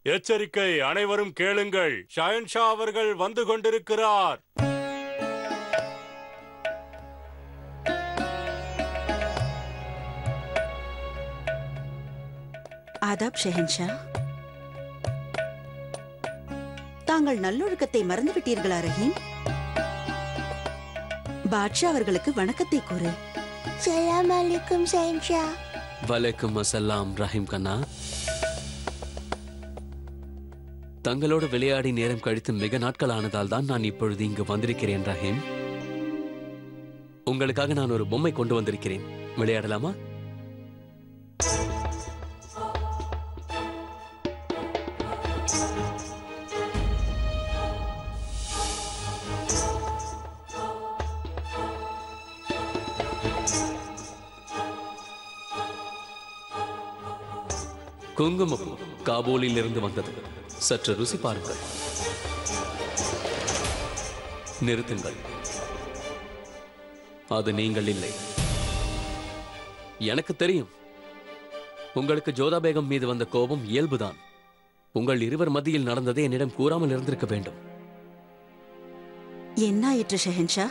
எச்சரிக்கை அனைவரும் கேளுங்கள் ஷாயன்ஷா அவர்கள் வந்து கொண்டிருக்கிறார் ஆதாப் ஷெஹன்ஷா தாங்கள் நல்லொழுக்கத்தை மறந்துவிட்டீர்களா ரஹீம் பாட்ஷா அவர்களுக்கு வணக்கத்தை கூறு சலாம் அலைக்கும் ஷஹன்ஷா வலைக்கும் அசலாம் ரஹீம் கண்ணா தங்களோடு விளையாடி நேரம் கழித்து மிக நாட்கள் ஆனதால் தான் நான் இப்பொழுது இங்கு வந்திருக்கிறேன் ரஹீம் உங்களுக்காக நான் ஒரு பொம்மை கொண்டு வந்திருக்கிறேன் விளையாடலாமா குங்குமம் காபூலில் இருந்து வந்தது சற்று ருசி பாருங்கள் நிறுத்துங்கள் அது நீங்கள் இல்லை எனக்கு தெரியும் உங்களுக்கு ஜோதா பேகம் மீது வந்த கோபம் இயல்புதான் உங்கள் இருவர் மத்தியில் நடந்ததை என்னிடம் கூறாமல் இருந்திருக்க வேண்டும் என்ன ஆயிற்று ஷெஹன்ஷா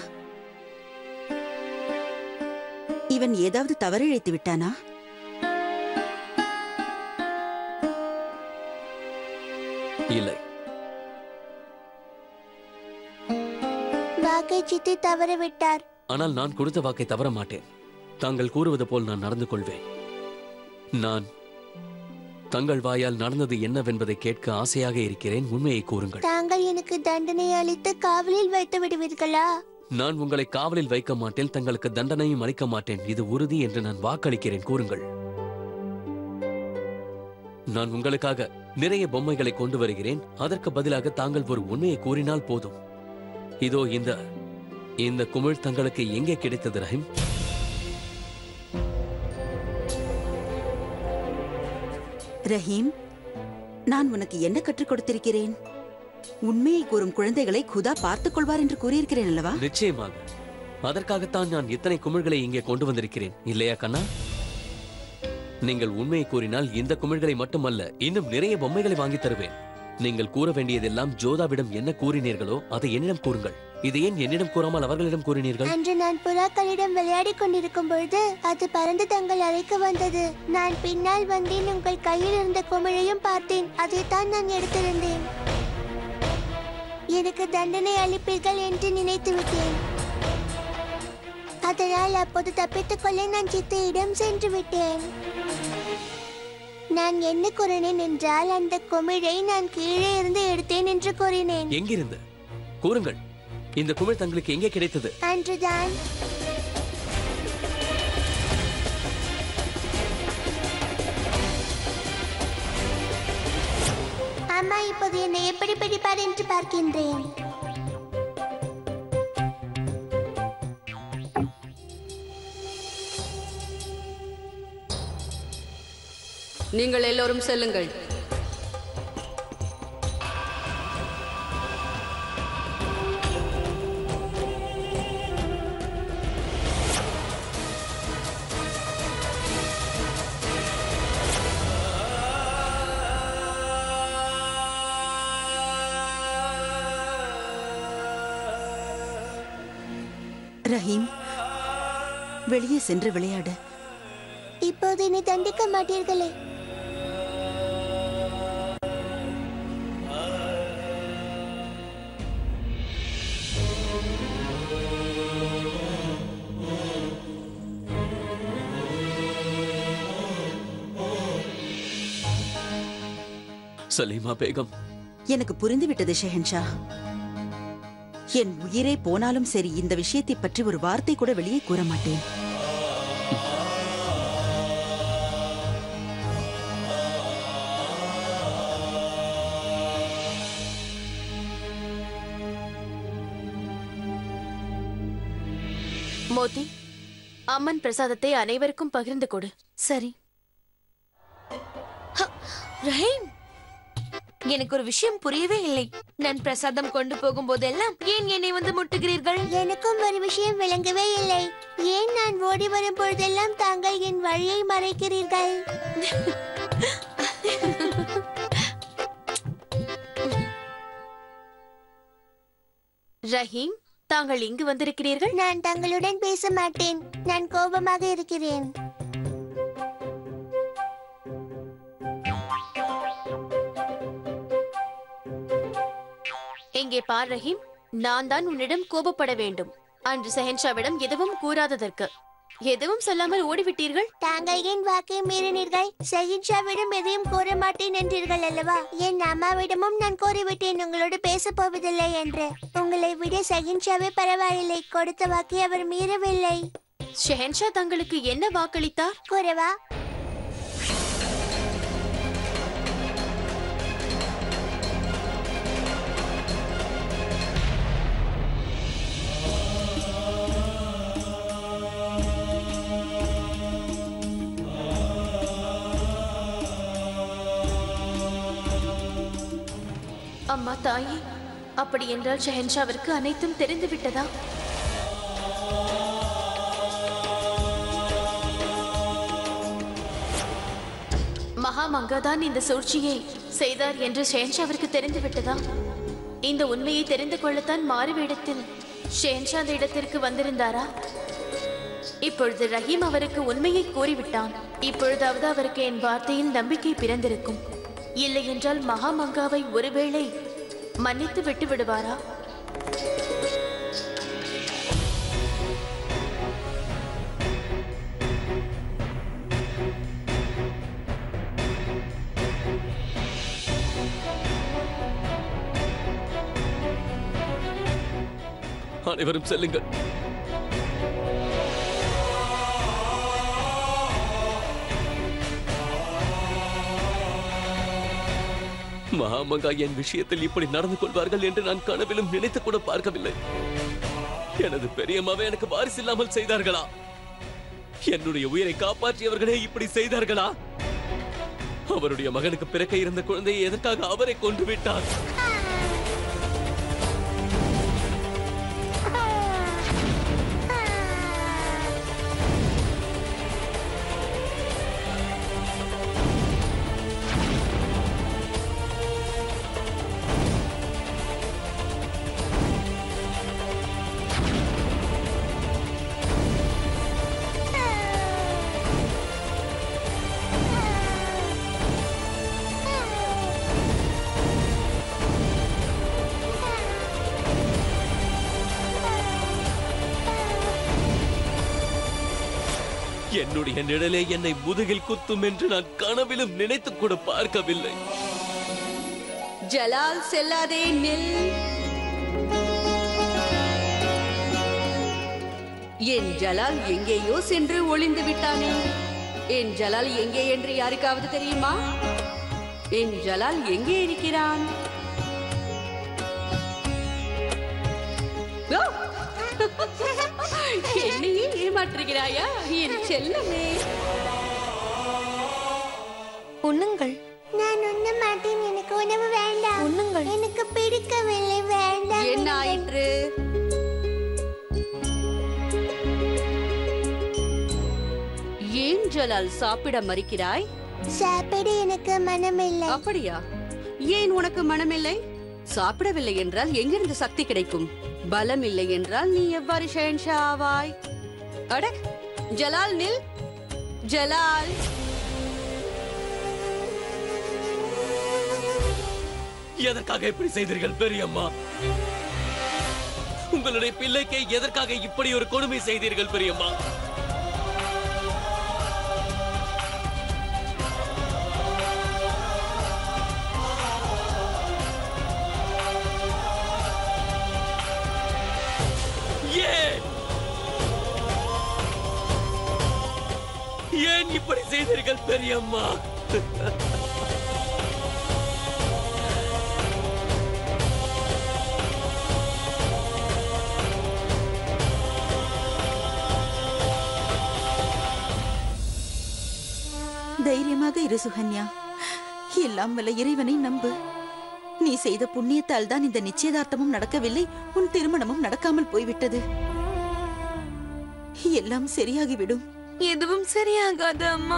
இவன் ஏதாவது தவறிழைத்து விட்டானா இல்லை வாக்கை சித்தி தவற விட்டார் ஆனால் நான் கொடுத்த வாக்கை தவற மாட்டேன் தாங்கள் கூறுவது போல் நான் நடந்து கொள்வேன் நான் தங்கள் வாயால் நடந்தது என்னவென்பதை கேட்க ஆசையாக இருக்கிறேன் உண்மையை கூறுங்கள் தாங்கள் எனக்கு தண்டனை அளித்து காவலில் வைத்து விடுவீர்களா நான் உங்களை காவலில் வைக்க மாட்டேன் தங்களுக்கு தண்டனையும் அளிக்க மாட்டேன் இது உறுதி என்று நான் வாக்களிக்கிறேன் கூறுங்கள் நான் உங்களுக்காக நிறைய பொம்மைகளை கொண்டு வருகிறேன் அதற்கு பதிலாக தாங்கள் ஒரு உண்மையை கூறினால் போதும் இதோ இந்த இந்த குமிழ் தங்களுக்கு எங்கே கிடைத்தது ரஹீம் ரஹீம் நான் உனக்கு என்ன கற்றுக் கொடுத்திருக்கிறேன் உண்மையை கூறும் குழந்தைகளை குதா பார்த்துக் கொள்வார் என்று கூறியிருக்கிறேன் அல்லவா நிச்சயமாக அதற்காகத்தான் நான் இத்தனை குமிழ்களை இங்கே கொண்டு வந்திருக்கிறேன் இல்லையா கண்ணா நீங்கள் உண்மையை கூறினால் இந்த குமிழ்களை மட்டுமல்ல இன்னும் நிறைய பொம்மைகளை வாங்கி தருவேன் நீங்கள் கூற வேண்டியதெல்லாம் ஜோதாவிடம் என்ன கூறினீர்களோ அதை என்னிடம் கூறுங்கள் இதை ஏன் என்னிடம் கூறாமல் அவர்களிடம் கூறினீர்கள் அன்று நான் புறாக்களிடம் விளையாடிக் கொண்டிருக்கும் பொழுது அது பறந்து தங்கள் அறைக்கு வந்தது நான் பின்னால் வந்தேன் உங்கள் கையில் இருந்த குமிழையும் பார்த்தேன் அதைத்தான் நான் எடுத்திருந்தேன் எனக்கு தண்டனை அளிப்பீர்கள் என்று நினைத்து விட்டேன் அதனால் அப்போது தப்பித்துக் கொள்ள நான் சித்தையிடம் சென்று விட்டேன் நான் என்ன கூறினேன் என்றால் அந்த குமிழை நான் கீழே இருந்து எடுத்தேன் என்று கூறினேன் எங்கிருந்து கூறுங்கள் இந்த குமிழ் தங்களுக்கு எங்கே கிடைத்தது அன்றுதான் அம்மா இப்போது என்னை எப்படி பிடிப்பார் என்று பார்க்கின்றேன் நீங்கள் எல்லோரும் செல்லுங்கள் ரஹீம் வெளியே சென்று விளையாடு இப்போது என்னை தண்டிக்க மாட்டீர்களே சலீமா பேகம் எனக்கு புரிந்துவிட்டது ஷெஹன்ஷா என் உயிரே போனாலும் சரி இந்த விஷயத்தை பற்றி ஒரு வார்த்தை கூட வெளியே கூற மாட்டேன் மோதி அம்மன் பிரசாதத்தை அனைவருக்கும் பகிர்ந்து கொடு சரி ஹ, ரஹீம் எனக்கு ஒரு விஷயம் புரியவே இல்லை நான் பிரசாதம் கொண்டு போகும் போதெல்லாம் ஏன் என்னை வந்து முட்டுகிறீர்கள் எனக்கும் ஒரு விஷயம் விளங்கவே இல்லை ஏன் நான் ஓடி வரும் பொழுதெல்லாம் தாங்கள் என் வழியை மறைக்கிறீர்கள் ரஹீம் தாங்கள் இங்கு வந்திருக்கிறீர்கள் நான் தங்களுடன் பேச மாட்டேன் நான் கோபமாக இருக்கிறேன் இங்கே பார் ரஹீம் நான் தான் உன்னிடம் கோபப்பட வேண்டும் அன்று செஹன்ஷாவிடம் எதுவும் கூறாததற்கு எதுவும் சொல்லாமல் ஓடிவிட்டீர்கள் தாங்கள் ஏன் வாக்கை மீறினீர்கள் சஹின்ஷாவிடம் எதையும் கூற மாட்டேன் என்றீர்கள் அல்லவா என் அம்மாவிடமும் நான் கூறிவிட்டேன் உங்களோடு பேசப் போவதில்லை என்று உங்களை விட சஹின்ஷாவே பரவாயில்லை கொடுத்த வாக்கை அவர் மீறவில்லை ஷெஹன்ஷா தங்களுக்கு என்ன வாக்களித்தார் கூறவா அம்மா தாயே அப்படி என்றால் ஷெஹன்ஷாவிற்கு அனைத்தும் தெரிந்து விட்டதா மகாமங்கா தான் இந்த சூழ்ச்சியை செய்தார் என்று ஷெஹன்ஷாவிற்கு தெரிந்து விட்டதா இந்த உண்மையை தெரிந்து கொள்ளத்தான் மாறுவேடத்தில் ஷெஹன்ஷா அந்த இடத்திற்கு வந்திருந்தாரா இப்பொழுது ரஹீம் அவருக்கு உண்மையை கூறிவிட்டான் இப்பொழுதாவது அவருக்கு என் வார்த்தையில் நம்பிக்கை பிறந்திருக்கும் இல்லை என்றால் மகாமங்காவை ஒருவேளை மன்னித்து விட்டு விடுவாரா அனைவரும் செல்லுங்கள் மகாமங்கா என் விஷயத்தில் இப்படி நடந்து கொள்வார்கள் என்று நான் கனவிலும் நினைத்து கூட பார்க்கவில்லை எனது பெரியம்மாவை எனக்கு வாரிசு இல்லாமல் செய்தார்களா என்னுடைய உயிரை காப்பாற்றியவர்களே இப்படி செய்தார்களா அவருடைய மகனுக்கு பிறக்க இருந்த குழந்தையை எதற்காக அவரை கொண்டு விட்டார் என்னுடைய நிழலே என்னை முதுகில் குத்தும் என்று நான் கனவிலும் நினைத்து கூட பார்க்கவில்லை ஜலால் செல்லாதே நில் என் ஜலால் எங்கேயோ சென்று ஒளிந்து விட்டானே என் ஜலால் எங்கே என்று யாருக்காவது தெரியுமா என் ஜலால் எங்கே இருக்கிறான் ஓ! என்னையே ஏமாற்றுகிறாயா என் செல்லமே உண்ணுங்கள் நான் உண்ண மாட்டேன் எனக்கு உணவு வேண்டாம் உண்ணுங்கள். எனக்கு பிடிக்கவில்லை வேண்டாம் என்ன உண்ணுங்கள். ஆயிற்று ஏன் ஜலால் சாப்பிட மறுக்கிறாய் சாப்பிட எனக்கு மனமில்லை அப்படியா ஏன் உனக்கு மனமில்லை சாப்பிடவில்லை என்றால் எங்கிருந்து சக்தி கிடைக்கும் பலம் இல்லை என்றால் நீ எவ்வாறு ஷெஹன்ஷா ஆவாய் அட ஜலால் நில் ஜலால் எதற்காக இப்படி செய்தீர்கள் பெரியம்மா உங்களுடைய பிள்ளைக்கு எதற்காக இப்படி ஒரு கொடுமை செய்தீர்கள் பெரியம்மா ஏன் ஏன் இப்படி செய்தீர்கள் பெரியம்மா தைரியமாக இரு சுகன்யா எல்லாம் வல்ல இறைவனை நம்பு நீ செய்த புண்ணியத்தால் தான் இந்த நிச்சயதார்த்தமும் நடக்கவில்லை உன் திருமணமும் நடக்காமல் போய்விட்டது எல்லாம் சரியாகிவிடும் எதுவும் சரியாகாது அம்மா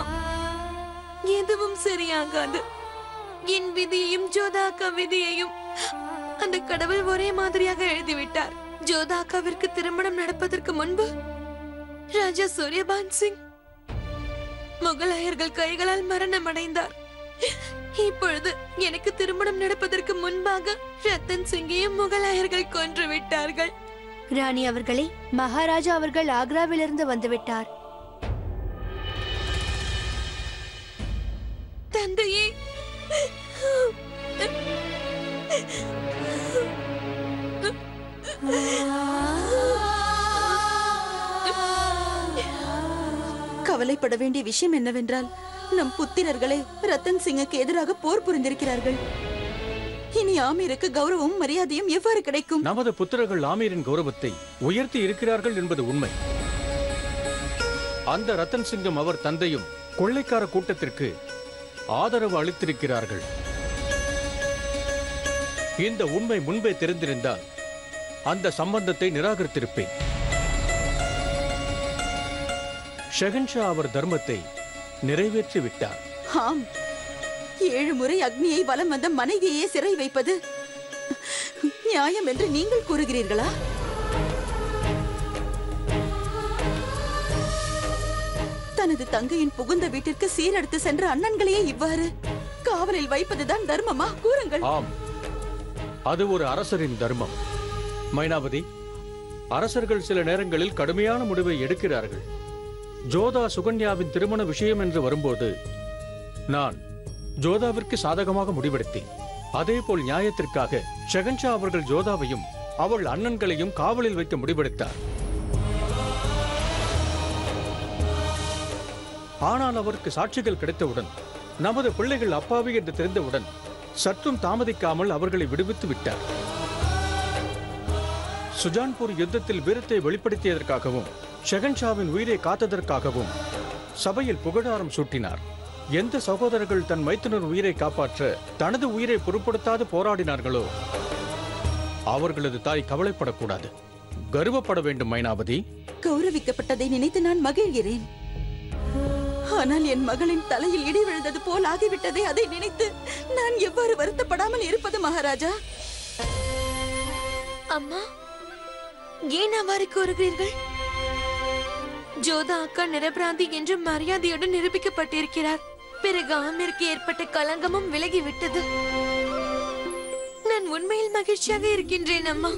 எதுவும் சரியாகாது என் விதியையும் ஜோதாக்கா விதியையும் அந்த கடவுள் ஒரே மாதிரியாக எழுதிவிட்டார் ஜோதா அக்காவிற்கு திருமணம் நடப்பதற்கு முன்பு ராஜா சூரியபான் சிங் முகலாயர்கள் கைகளால் மரணம் அடைந்தார் இப்பொழுது எனக்கு திருமணம் நடப்பதற்கு முன்பாக ரத்தன் சிங்கையும் முகலாயர்கள் கொன்று விட்டார்கள் ராணி அவர்களே மகாராஜா அவர்கள் ஆக்ராவிலிருந்து வந்துவிட்டார் தந்தையே கவலைப்பட வேண்டிய விஷயம் என்னவென்றால் நம் புத்திரர்களே ரத்தன் சிங்குக்கு எதிராக போர் புரிந்திருக்கிறார்கள் இனி ஆமீருக்கு கௌரவமும் மரியாதையும் எவ்வாறு கிடைக்கும் நமது புத்திரர்கள் ஆமீரின் கௌரவத்தை உயர்த்தி இருக்கிறார்கள் என்பது உண்மை அந்த ரத்தன் சிங்கம் அவர் தந்தையும் கொள்ளைக்கார கூட்டத்திற்கு ஆதரவு அளித்திருக்கிறார்கள் இந்த உண்மை முன்பே தெரிந்திருந்தால் அந்த சம்பந்தத்தை நிராகரித்திருப்பேன் ஷெகன்ஷா அவர் தர்மத்தை நிறைவேற்றி விட்டார் ஆம் ஏழு முறை அக்னியை வலம் வந்த மனைவியே சிறை வைப்பது நியாயம் என்று நீங்கள் கூறுகிறீர்களா தனது தங்கையின் புகுந்த வீட்டிற்கு சீரெடுத்து சென்ற அண்ணன்களையே இவ்வாறு காவலில் வைப்பதுதான் தர்மமா கூறுங்கள் ஆம் அது ஒரு அரசரின் தர்மம் மைனாவதி அரசர்கள் சில நேரங்களில் கடுமையான முடிவை எடுக்கிறார்கள் ஜோதா சுகன்யாவின் திருமண விஷயம் என்று வரும்போது நான் ஜோதாவிற்கு சாதகமாக முடிவெடுத்தேன் அதேபோல் நியாயத்திற்காக ஷெகன்ஷா அவர்கள் ஜோதாவையும் அவள் அண்ணன்களையும் காவலில் வைக்க முடிவெடுத்தார் ஆனால் அவருக்கு சாட்சிகள் கிடைத்தவுடன் நமது பிள்ளைகள் அப்பாவி என்று தெரிந்தவுடன் சற்றும் தாமதிக்காமல் அவர்களை விடுவித்து விட்டார் சுஜான்பூர் யுத்தத்தில் வீரத்தை வெளிப்படுத்தியதற்காகவும் ஷெகன்ஷாவின் உயிரை காத்ததற்காகவும் சபையில் புகழாரம் சூட்டினார் எந்த சகோதரர்கள் தன் மைத்துனர் உயிரை காப்பாற்ற தனது உயிரை பொருட்படுத்தாது போராடினார்களோ அவர்களது தாய் கவலைப்படக்கூடாது கர்வப்பட வேண்டும் மைனாவதி கௌரவிக்கப்பட்டதை நினைத்து நான் மகிழ்கிறேன் ஆனால் என் மகளின் தலையில் இடி விழுந்தது போல் ஆகிவிட்டதே அதை நினைத்து நான் எவ்வாறு வருத்தப்படாமல் இருப்பது மகாராஜா அம்மா ஏன் அவ்வாறு கூறுகிறீர்கள் ஜோதா அக்கா நிரபராதி என்று மரியாதையுடன் நிரூபிக்கப்பட்டிருக்கிறார் பிறகு ஆமிற்கு ஏற்பட்ட களங்கமும் விலகிவிட்டது நான் உண்மையில் மகிழ்ச்சியாக இருக்கின்றேன் அம்மா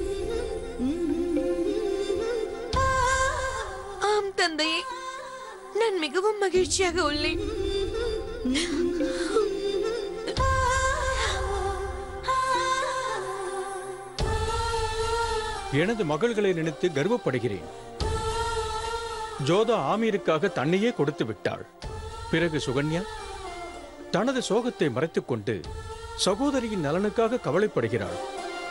ஆம் தந்தையே நான் மிகவும் மகிழ்ச்சியாக உள்ளேன் எனது மகள்களை நினைத்து கர்வப்படுகிறேன் ஜோதா ஆமீருக்காக தன்னையே கொடுத்து விட்டாள் பிறகு சுகன்யா தனது சோகத்தை மறைத்துக் கொண்டு சகோதரியின் நலனுக்காக கவலைப்படுகிறாள்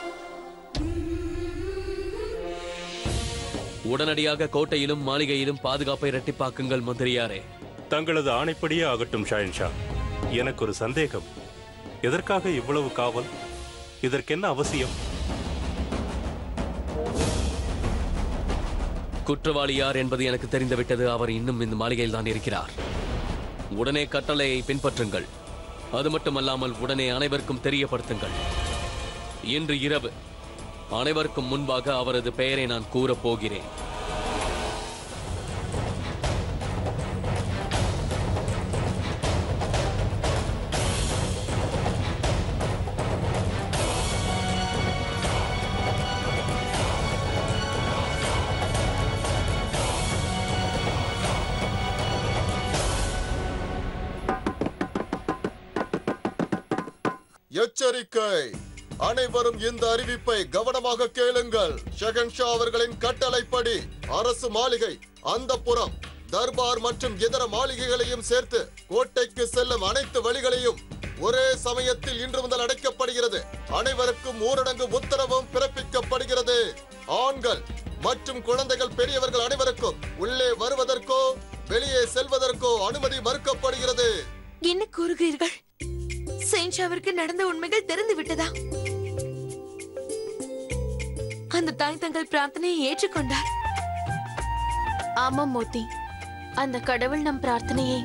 உடனடியாக கோட்டையிலும் மாளிகையிலும் பாதுகாப்பை இரட்டிப்பாக்குங்கள் மந்திரியாரே தங்களது ஆணைப்படியே ஆகட்டும் ஷாயின்ஷா எனக்கு ஒரு சந்தேகம் எதற்காக இவ்வளவு காவல் இதற்கென்ன அவசியம் குற்றவாளி யார் என்பது எனக்கு தெரிந்துவிட்டது அவர் இன்னும் இந்த மாளிகையில் தான் இருக்கிறார் உடனே கட்டளையை பின்பற்றுங்கள் அது மட்டுமல்லாமல் உடனே அனைவருக்கும் தெரியப்படுத்துங்கள் இன்று இரவு அனைவருக்கும் முன்பாக அவரது பெயரை நான் கூறப் போகிறேன் எச்சரிக்கை அனைவரும் இந்த அறிவிப்பை கவனமாக கேளுங்கள் ஷெகன்ஷா அவர்களின் கட்டளைப்படி அரசு மாளிகை அந்தப்புறம் தர்பார் மற்றும் இதர மாளிகைகளையும் சேர்த்து கோட்டைக்கு செல்லும் அனைத்து வழிகளையும் ஒரே சமயத்தில் இன்று முதல் அடைக்கப்படுகிறது அனைவருக்கும் ஊரடங்கு உத்தரவும் பிறப்பிக்கப்படுகிறது ஆண்கள் மற்றும் குழந்தைகள் பெரியவர்கள் அனைவருக்கும் உள்ளே வருவதற்கோ வெளியே செல்வதற்கோ அனுமதி மறுக்கப்படுகிறது என்ன கூறுகிறீர்கள் செயின்ஷாவிற்கு நடந்த உண்மைகள் தெரிந்து விட்டதா அந்த தாய் தங்கள் பிரார்த்தனையை ஏற்றுக்கொண்டார் ஆமாம் மோத்தி அந்த கடவுள் நம் பிரார்த்தனையை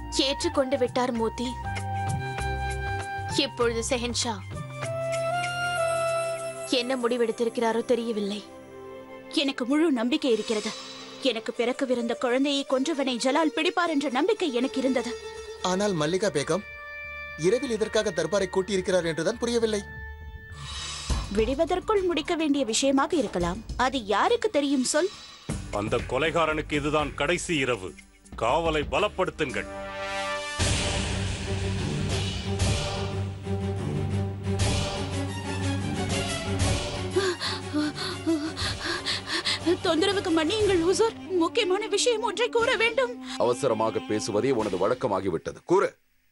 ஏற்றுக்கொண்டு விட்டார் மோத்தி இப்பொழுது செஹன்ஷா என்ன முடிவெடுத்திருக்கிறாரோ தெரியவில்லை எனக்கு முழு நம்பிக்கை இருக்கிறது எனக்கு பிறக்கவிருந்த குழந்தையை கொன்றவனை ஜலால் பிடிப்பார் என்ற நம்பிக்கை எனக்கு இருந்தது ஆனால் மல்லிகா பேகம் இரவில் இதற்காக தர்பாரை கூட்டியிருக்கிறார் என்றுதான் புரியவில்லை விடுவதற்குள் முடிக்க வேண்டிய விஷயமாக இருக்கலாம் அது யாருக்கு தெரியும் சொல் அந்த கொலைகாரனுக்கு இதுதான் கடைசி இரவு காவலை பலப்படுத்துங்கள் தொந்தரவுக்கு மன்னியுங்கள் ஹுசூர் முக்கியமான விஷயம் ஒன்றை கூற வேண்டும் அவசரமாக பேசுவதே உனது வழக்கமாகிவிட்டது கூறு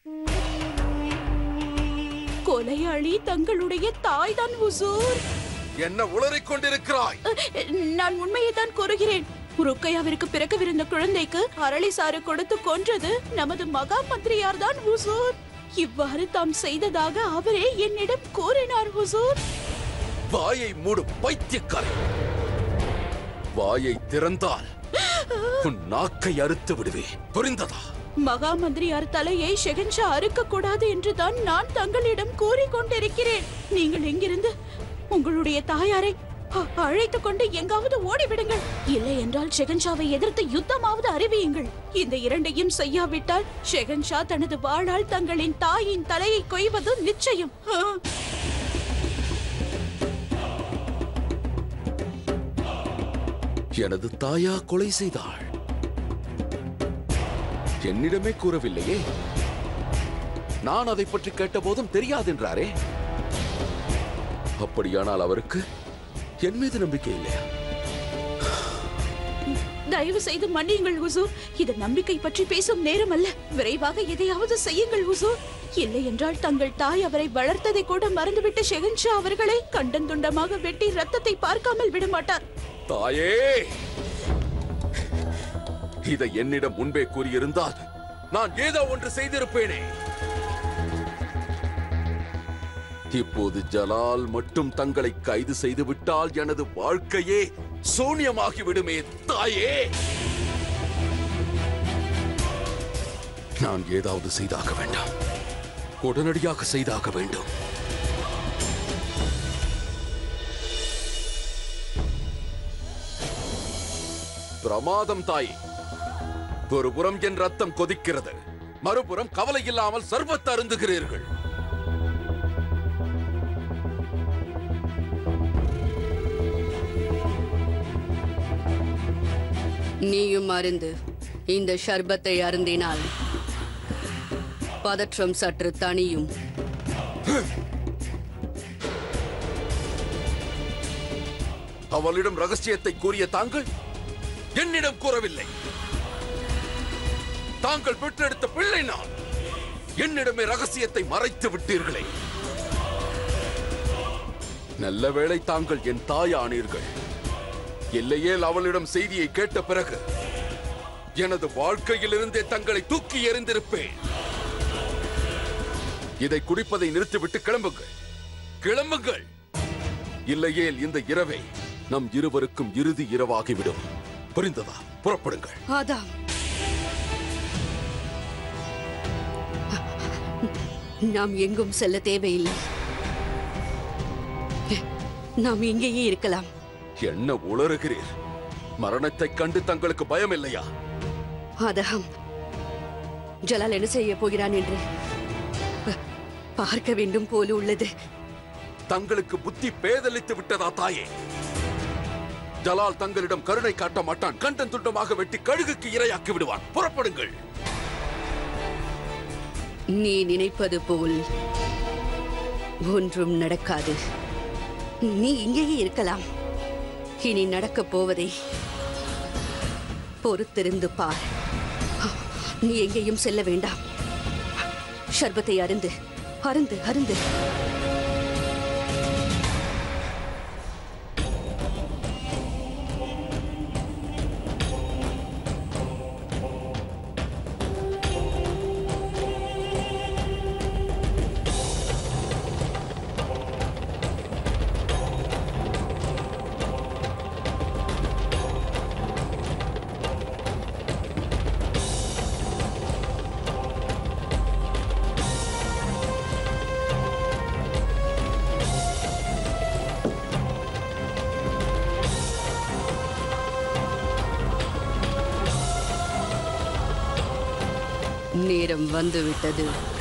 கொலையாளி தங்களுடைய தாய்தான் ஹுசூர் என்ன உளறிக் கொண்டிருக்கிறாய் நான் உண்மையை தான் கூறுகிறேன் ருக்கையாவிற்கு பிறக்கவிருந்த குழந்தைக்கு அரளி சாறு கொடுத்து கொன்றது நமது மகா மந்திரியார் தான் ஹுசூர் இவ்வாறு தாம் செய்ததாக அவரே என்னிடம் கூறினார் ஹுசூர் வாயை மூடு பைத்தியக்காரி வாயை திறந்தால் உன் நாக்கை அறுத்து விடுவேன் புரிந்ததா மகா மந்திரியார் தலையை ஷெகன்ஷா அறுக்க கூடாது என்று தான் நான் தங்களிடம் கூறிக்கொண்டிருக்கிறேன் நீங்கள் எங்கிருந்து உங்களுடைய தாயாரை அ- அழைத்துக் கொண்டு எங்காவது ஓடிவிடுங்கள் இல்லை என்றால் ஷெகன்ஷாவை எதிர்த்து யுத்தமாவது அறிவியுங்கள் இந்த இரண்டையும் செய்யாவிட்டால் ஷெகன்ஷா தனது வாளால் தங்களின் தாயின் தலையை கொய்வது நிச்சயம் ஆ. எனது தாயா கொலை செய்தாள் என்னிடமே கூறவில்லையே நான் அதை பற்றி கேட்டபோதும் தெரியாதென்றாரே அப்படியானால் அவருக்கு என் மீது நம்பிக்கை இல்லையா தயவு செய்து மன்னியுங்கள் ஹுசூர் இது நம்பிக்கை பற்றி பேசும் நேரம் அல்ல விரைவாக எதையாவது செய்யுங்கள் ஹுசூர் இல்லை என்றால் தங்கள் தாய் அவரை வளர்த்ததை கூட மறந்துவிட்ட ஷெகன்ஷா அவர்களை கண்டந்துண்டமாக வெட்டி ரத்தத்தை பார்க்காமல் விட மாட்டார் தாயே இதை என்னிடம் முன்பே கூறியிருந்தால் நான் ஏதோ ஒன்று செய்திருப்பேனே இப்போது ஜலால் மட்டும் தங்களை கைது செய்து விட்டால் எனது வாழ்க்கையே சூன்யமாகி விடுமே தாயே நான் ஏதாவது செய்தாக வேண்டாம் உடனடியாக செய்தாக வேண்டும் பிரமாதம் தாய் ஒரு புறம் என் ரத்தம் கொதிக்கிறது மறுபுறம் கவலை இல்லாமல் சர்வத் அருந்துகிறீர்கள் நீயும் அருந்து இந்த ஷர்பத்தை அருந்தினால் பதற்றம் சற்று தணியும் அவளிடம் ரகசியத்தை கூறிய தாங்கள் என்னிடம் கூறவில்லை தாங்கள் பெற்றெடுத்த பிள்ளை நான் என்னிடமே ரகசியத்தை மறைத்து விட்டீர்களே நல்ல வேளை தாங்கள் என் தாயானீர்கள் இல்லையேல் அவளிடம் செய்தியை கேட்ட பிறகு எனது வாழ்க்கையிலிருந்தே தங்களை தூக்கி எறிந்திருப்பேன் இதை குடிப்பதை நிறுத்திவிட்டு கிளம்புங்கள் கிளம்புங்கள் இல்லையேல் இந்த இரவை நம் இருவருக்கும் இறுதி இரவாகிவிடும் புரிந்ததா புறப்படுங்கள் அதாம் நாம் எங்கும் செல்ல தேவையில்லை நாம் இங்கேயே இருக்கலாம் என்ன உளறுகிறீர் மரணத்தைக் கண்டு தங்களுக்கு பயம் இல்லையா அதாம் ஜலால் என்ன செய்ய போகிறான் என்று ப- பார்க்க வேண்டும் போல உள்ளது தங்களுக்கு புத்தி பேதலித்து விட்டதா தாயே ஜலால் தங்களிடம் கருணை காட்ட மாட்டான் கண்டன் துண்டமாக வெட்டி கழுகுக்கு இரையாக்கி விடுவான் புறப்படுங்கள் நீ நினைப்பது போல் ஒன்றும் நடக்காது நீ இங்கேயே இருக்கலாம் இனி நடக்கப் போவதை பொறுத்திருந்து பார் நீ எங்கேயும் செல்ல வேண்டாம் ஷர்பத்தை அருந்து அருந்து அருந்து நேரம் வந்துவிட்டது